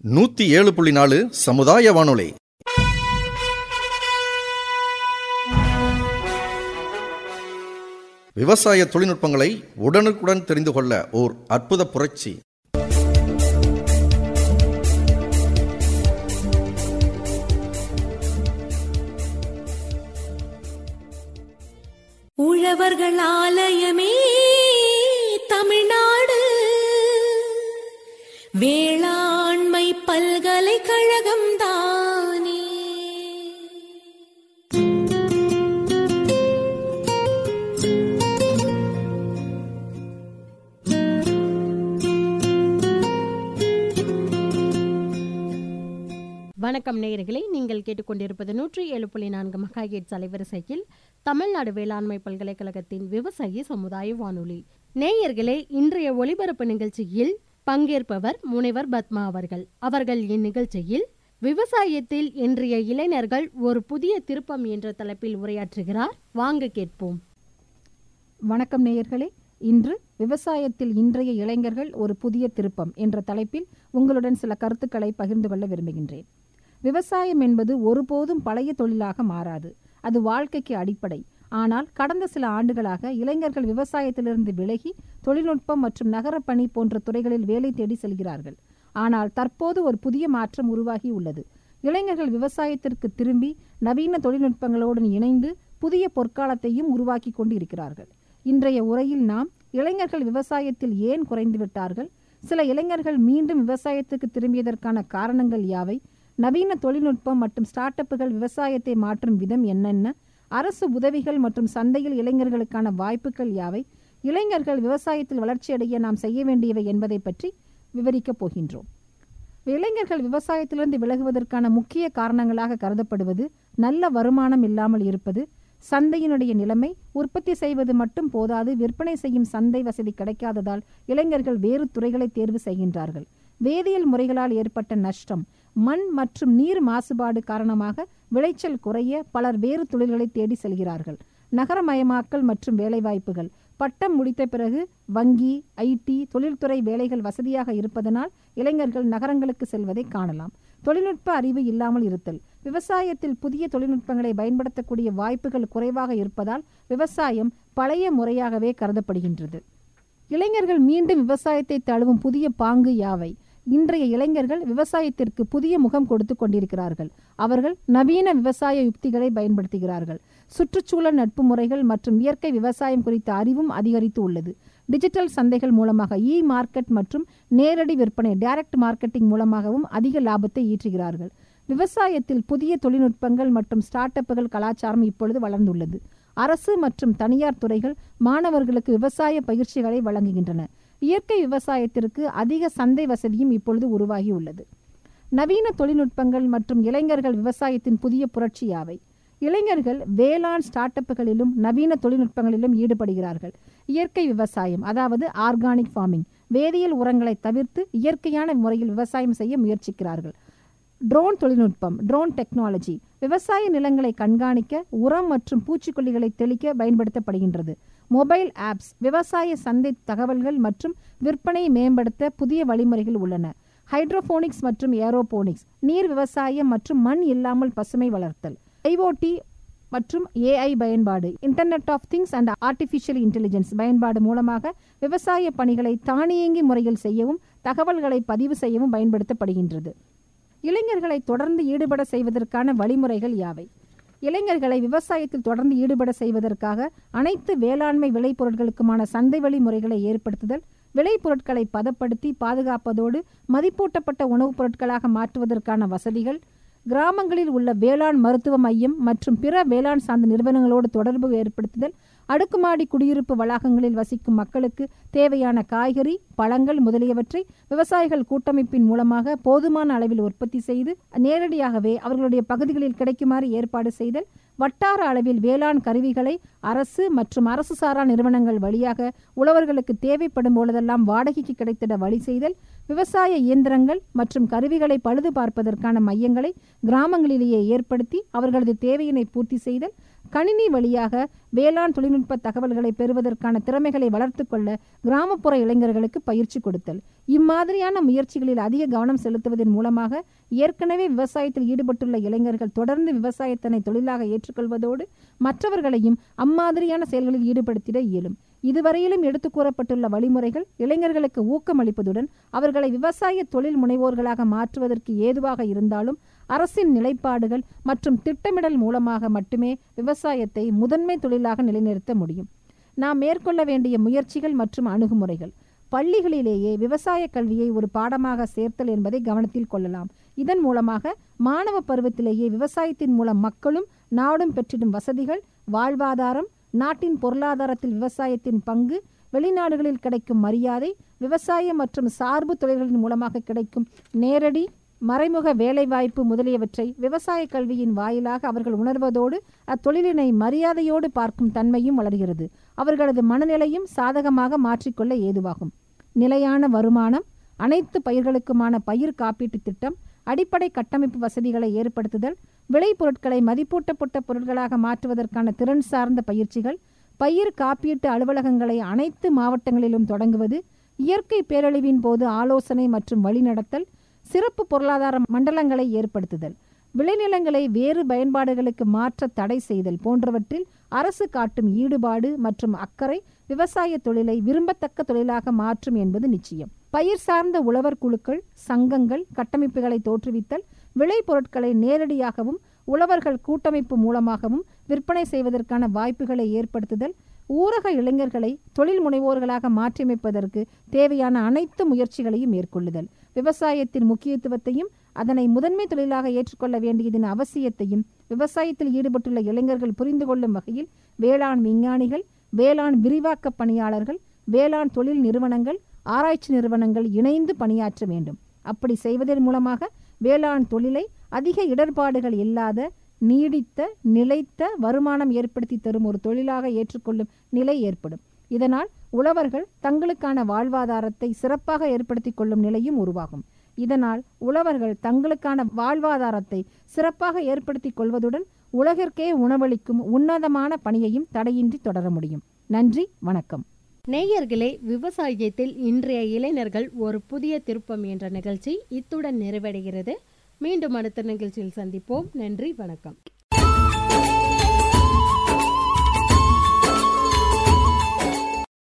நூத்தி ஏழு புள்ளி நாலு சமுதாய வானொலி விவசாய தொழில்நுட்பங்களை உடனுக்குடன் தெரிந்து கொள்ள ஓர் அற்புத புரட்சி உழவர்கள் ஆலயமே தமிழ்நாடு வேளாண்மை பல்கலைக்கழகம் தானே வணக்கம் நேயர்களே நீங்கள் கேட்டுக்கொண்டிருப்பது நூற்றி ஏழு புள்ளி நான்கு மகாகேட்ஸ் அலைவரிசையில் தமிழ்நாடு வேளாண்மை பல்கலைக்கழகத்தின் விவசாயி சமுதாய வானொலி நேயர்களே இன்றைய ஒளிபரப்பு நிகழ்ச்சியில் பங்கேற்பவர் முனைவர் பத்மா அவர்கள் அவர்கள் இந்நிகழ்ச்சியில் விவசாயத்தில் இன்றைய இளைஞர்கள் ஒரு புதிய திருப்பம் என்ற தலைப்பில் உரையாற்றுகிறார் வாங்க கேட்போம் வணக்கம் நேயர்களே இன்று விவசாயத்தில் இன்றைய இளைஞர்கள் ஒரு புதிய திருப்பம் என்ற தலைப்பில் உங்களுடன் சில கருத்துக்களை பகிர்ந்து கொள்ள விரும்புகின்றேன் விவசாயம் என்பது ஒருபோதும் பழைய தொழிலாக மாறாது அது வாழ்க்கைக்கு அடிப்படை ஆனால் கடந்த சில ஆண்டுகளாக இளைஞர்கள் விவசாயத்திலிருந்து விலகி தொழில்நுட்பம் மற்றும் நகரப்பணி போன்ற துறைகளில் வேலை தேடி செல்கிறார்கள் ஆனால் தற்போது ஒரு புதிய மாற்றம் உருவாகி உள்ளது இளைஞர்கள் விவசாயத்திற்கு திரும்பி நவீன தொழில்நுட்பங்களோடு இணைந்து புதிய பொற்காலத்தையும் உருவாக்கி கொண்டு இருக்கிறார்கள் இன்றைய உரையில் நாம் இளைஞர்கள் விவசாயத்தில் ஏன் குறைந்து விட்டார்கள் சில இளைஞர்கள் மீண்டும் விவசாயத்துக்கு திரும்பியதற்கான காரணங்கள் யாவை நவீன தொழில்நுட்பம் மற்றும் ஸ்டார்ட் அப்புகள் விவசாயத்தை மாற்றும் விதம் என்னென்ன அரசு உதவிகள் மற்றும் சந்தையில் இளைஞர்களுக்கான வாய்ப்புகள் யாவை இளைஞர்கள் விவசாயத்தில் வளர்ச்சியடைய நாம் செய்ய வேண்டியவை என்பதை பற்றி விவரிக்கப் போகின்றோம் இளைஞர்கள் விவசாயத்திலிருந்து விலகுவதற்கான முக்கிய காரணங்களாக கருதப்படுவது நல்ல வருமானம் இல்லாமல் இருப்பது சந்தையினுடைய நிலைமை உற்பத்தி செய்வது மட்டும் போதாது விற்பனை செய்யும் சந்தை வசதி கிடைக்காததால் இளைஞர்கள் வேறு துறைகளை தேர்வு செய்கின்றார்கள் வேதியியல் முறைகளால் ஏற்பட்ட நஷ்டம் மண் மற்றும் நீர் மாசுபாடு காரணமாக விளைச்சல் குறைய பலர் வேறு தொழில்களை தேடி செல்கிறார்கள் நகரமயமாக்கல் மற்றும் வேலைவாய்ப்புகள் பட்டம் முடித்த பிறகு வங்கி ஐடி தொழில்துறை வேலைகள் வசதியாக இருப்பதனால் இளைஞர்கள் நகரங்களுக்கு செல்வதை காணலாம் தொழில்நுட்ப அறிவு இல்லாமல் இருத்தல் விவசாயத்தில் புதிய தொழில்நுட்பங்களை பயன்படுத்தக்கூடிய வாய்ப்புகள் குறைவாக இருப்பதால் விவசாயம் பழைய முறையாகவே கருதப்படுகின்றது இளைஞர்கள் மீண்டும் விவசாயத்தை தழுவும் புதிய பாங்கு யாவை இன்றைய இளைஞர்கள் விவசாயத்திற்கு புதிய முகம் கொடுத்து கொண்டிருக்கிறார்கள் அவர்கள் நவீன விவசாய யுக்திகளை பயன்படுத்துகிறார்கள் சுற்றுச்சூழல் நட்பு முறைகள் மற்றும் இயற்கை விவசாயம் குறித்த அறிவும் அதிகரித்து உள்ளது டிஜிட்டல் சந்தைகள் மூலமாக இ மார்க்கெட் மற்றும் நேரடி விற்பனை டைரக்ட் மார்க்கெட்டிங் மூலமாகவும் அதிக லாபத்தை ஈற்றுகிறார்கள் விவசாயத்தில் புதிய தொழில்நுட்பங்கள் மற்றும் ஸ்டார்ட் அப்புகள் கலாச்சாரம் இப்பொழுது வளர்ந்துள்ளது அரசு மற்றும் தனியார் துறைகள் மாணவர்களுக்கு விவசாய பயிற்சிகளை வழங்குகின்றன இயற்கை விவசாயத்திற்கு அதிக சந்தை வசதியும் இப்பொழுது உருவாகி உள்ளது நவீன தொழில்நுட்பங்கள் மற்றும் இளைஞர்கள் விவசாயத்தின் புதிய புரட்சி யாவை இளைஞர்கள் வேளாண் ஸ்டார்ட் அப்புகளிலும் நவீன தொழில்நுட்பங்களிலும் ஈடுபடுகிறார்கள் இயற்கை விவசாயம் அதாவது ஆர்கானிக் ஃபார்மிங் வேதியியல் உரங்களை தவிர்த்து இயற்கையான முறையில் விவசாயம் செய்ய முயற்சிக்கிறார்கள் ட்ரோன் தொழில்நுட்பம் ட்ரோன் டெக்னாலஜி விவசாய நிலங்களை கண்காணிக்க உரம் மற்றும் பூச்சிக்கொல்லிகளை தெளிக்க பயன்படுத்தப்படுகின்றது மொபைல் ஆப்ஸ் விவசாய சந்தை தகவல்கள் மற்றும் விற்பனை மேம்படுத்த புதிய வழிமுறைகள் உள்ளன ஹைட்ரோபோனிக்ஸ் மற்றும் ஏரோபோனிக்ஸ் நீர் விவசாயம் மற்றும் மண் இல்லாமல் பசுமை வளர்த்தல் ஐஓடி மற்றும் ஏஐ பயன்பாடு internet of things and artificial intelligence பயன்பாடு மூலமாக விவசாய பணிகளை தானியங்கி முறையில் செய்யவும் தகவல்களை பதிவு செய்யவும் பயன்படுத்தப்படுகின்றது இளைஞர்களை தொடர்ந்து ஈடுபட செய்வதற்கான வழிமுறைகள் யாவை இளைஞர்களை விவசாயத்தில் தொடர்ந்து ஈடுபட செய்வதற்காக அனைத்து வேளாண்மை விளைபொருட்களுக்குமான சந்தை வழி முறைகளை ஏற்படுத்துதல் விளைபொருட்களை பதப்படுத்தி பாதுகாப்பதோடு மதிப்பூட்டப்பட்ட உணவுப் பொருட்களாக மாற்றுவதற்கான வசதிகள் கிராமங்களில் உள்ள வேளாண் மருத்துவ மையம் மற்றும் பிற வேளாண் சார்ந்த நிறுவனங்களோடு தொடர்பு ஏற்படுத்துதல் அடுக்குமாடி குடியிருப்பு வளாகங்களில் வசிக்கும் மக்களுக்கு தேவையான காய்கறி பழங்கள் முதலியவற்றை விவசாயிகள் கூட்டமைப்பின் மூலமாக போதுமான அளவில் உற்பத்தி செய்து நேரடியாகவே அவர்களுடைய பகுதிகளில் கிடைக்குமாறு ஏற்பாடு செய்தல் வட்டார அளவில் வேளாண் கருவிகளை அரசு மற்றும் அரசு சாரா நிறுவனங்கள் வழியாக உழவர்களுக்கு தேவைப்படும் பொழுதெல்லாம் வாடகைக்கு கிடைத்திட வழி செய்தல் விவசாய இயந்திரங்கள் மற்றும் கருவிகளை பழுது பார்ப்பதற்கான மையங்களை கிராமங்களிலேயே ஏற்படுத்தி அவர்களது தேவையினை பூர்த்தி செய்தல் கணினி வழியாக வேளாண் தொழில்நுட்ப தகவல்களை பெறுவதற்கான திறமைகளை வளர்த்துக் கொள்ள கிராமப்புற இளைஞர்களுக்கு பயிற்சி கொடுத்தல் இம்மாதிரியான முயற்சிகளில் அதிக கவனம் செலுத்துவதன் மூலமாக ஏற்கனவே விவசாயத்தில் ஈடுபட்டுள்ள இளைஞர்கள் தொடர்ந்து விவசாயத்தினை தொழிலாக ஏற்றுக்கொள்வதோடு மற்றவர்களையும் அம்மாதிரியான செயல்களில் ஈடுபடுத்திட இயலும் இதுவரையிலும் எடுத்து கூறப்பட்டுள்ள வழிமுறைகள் இளைஞர்களுக்கு ஊக்கமளிப்பதுடன் அவர்களை விவசாய தொழில் முனைவோர்களாக மாற்றுவதற்கு ஏதுவாக இருந்தாலும் அரசின் நிலைப்பாடுகள் மற்றும் திட்டமிடல் மூலமாக மட்டுமே விவசாயத்தை முதன்மை தொழிலாக நிலைநிறுத்த முடியும் நாம் மேற்கொள்ள வேண்டிய முயற்சிகள் மற்றும் அணுகுமுறைகள் பள்ளிகளிலேயே விவசாய கல்வியை ஒரு பாடமாக சேர்த்தல் என்பதை கவனத்தில் கொள்ளலாம் இதன் மூலமாக மாணவ பருவத்திலேயே விவசாயத்தின் மூலம் மக்களும் நாடும் பெற்றிடும் வசதிகள் வாழ்வாதாரம் நாட்டின் பொருளாதாரத்தில் விவசாயத்தின் பங்கு வெளிநாடுகளில் கிடைக்கும் மரியாதை விவசாயம் மற்றும் சார்பு தொழில்களின் மூலமாக கிடைக்கும் நேரடி மறைமுக வேலைவாய்ப்பு முதலியவற்றை விவசாய கல்வியின் வாயிலாக அவர்கள் உணர்வதோடு அத்தொழிலினை மரியாதையோடு பார்க்கும் தன்மையும் வளர்கிறது அவர்களது மனநிலையும் சாதகமாக மாற்றிக்கொள்ள ஏதுவாகும் நிலையான வருமானம் அனைத்து பயிர்களுக்குமான பயிர் காப்பீட்டு திட்டம் அடிப்படை கட்டமைப்பு வசதிகளை ஏற்படுத்துதல் விளைபொருட்களை மதிப்பூட்டப்பட்ட பொருட்களாக மாற்றுவதற்கான திறன் சார்ந்த பயிற்சிகள் பயிர் காப்பீட்டு அலுவலகங்களை அனைத்து மாவட்டங்களிலும் தொடங்குவது இயற்கை பேரழிவின் போது ஆலோசனை மற்றும் வழிநடத்தல் சிறப்பு பொருளாதார மண்டலங்களை ஏற்படுத்துதல் விளைநிலங்களை வேறு பயன்பாடுகளுக்கு மாற்ற தடை செய்தல் போன்றவற்றில் அரசு காட்டும் ஈடுபாடு மற்றும் அக்கறை விவசாய தொழிலை விரும்பத்தக்க தொழிலாக மாற்றும் என்பது நிச்சயம் பயிர் சார்ந்த உழவர் குழுக்கள் சங்கங்கள் கட்டமைப்புகளை தோற்றுவித்தல் விளைபொருட்களை நேரடியாகவும் உழவர்கள் கூட்டமைப்பு மூலமாகவும் விற்பனை செய்வதற்கான வாய்ப்புகளை ஏற்படுத்துதல் ஊரக இளைஞர்களை தொழில் முனைவோர்களாக மாற்றியமைப்பதற்கு தேவையான அனைத்து முயற்சிகளையும் மேற்கொள்ளுதல் விவசாயத்தின் முக்கியத்துவத்தையும் அதனை முதன்மை தொழிலாக ஏற்றுக்கொள்ள வேண்டியதன் அவசியத்தையும் விவசாயத்தில் ஈடுபட்டுள்ள இளைஞர்கள் புரிந்து கொள்ளும் வகையில் வேளாண் விஞ்ஞானிகள் வேளாண் விரிவாக்க பணியாளர்கள் வேளாண் தொழில் நிறுவனங்கள் ஆராய்ச்சி நிறுவனங்கள் இணைந்து பணியாற்ற வேண்டும் அப்படி செய்வதன் மூலமாக வேளாண் தொழிலை அதிக இடர்பாடுகள் இல்லாத நீடித்த நிலைத்த வருமானம் ஏற்படுத்தி தரும் ஒரு தொழிலாக ஏற்றுக்கொள்ளும் நிலை ஏற்படும் இதனால் உழவர்கள் தங்களுக்கான வாழ்வாதாரத்தை சிறப்பாக ஏற்படுத்திக் கொள்ளும் நிலையும் உருவாகும் இதனால் உழவர்கள் தங்களுக்கான வாழ்வாதாரத்தை சிறப்பாக ஏற்படுத்திக் கொள்வதுடன் உலகிற்கே உணவளிக்கும் உன்னதமான பணியையும் தடையின்றி தொடர முடியும் நன்றி வணக்கம் நேயர்களே விவசாயத்தில் இன்றைய இளைஞர்கள் ஒரு புதிய திருப்பம் என்ற நிகழ்ச்சி இத்துடன் நிறைவடைகிறது மீண்டும் அடுத்த நிகழ்ச்சியில் சந்திப்போம் நன்றி வணக்கம்